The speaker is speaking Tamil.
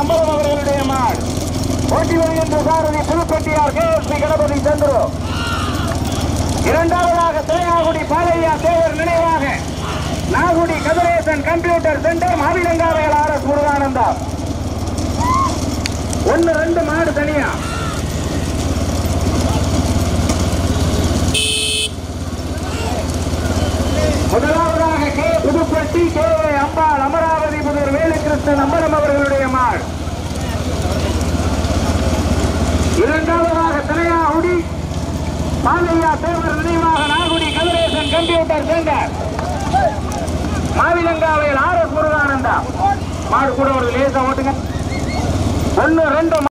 அம்பலம் அவர்களுடைய மாடு போட்டி வருகின்ற சாரதி புதுப்பட்டியார் K S P Ganapathi Chandru இரண்டாவதாக தேனாகுடி பாலையா தேவர் நினைவாக நாகுடி கதிரேசன் கம்ப்யூட்டர் சென்டர் மாவிலங்காவையில் ஆர் எஸ் முருகானந்தா ஒன்னு ரெண்டு மாடு தனியா முதலாவதாக K Pudupatti K A Ambal Amaravathi Pudur Velukrishnan Ambalam அவர்களுடைய மாள் இரண்டாவதாக திரையாகுடி பாலையா தேவர் நினைவாக நாகுடி கதிரேசன் கம்ப்யூட்டர் சென்டர் மாவிலங்காவையில் ஆர் எஸ் முருகானந்தா மாடு கூட ஒரு லேசா ஓட்டுங்க ஒன்னு ரெண்டு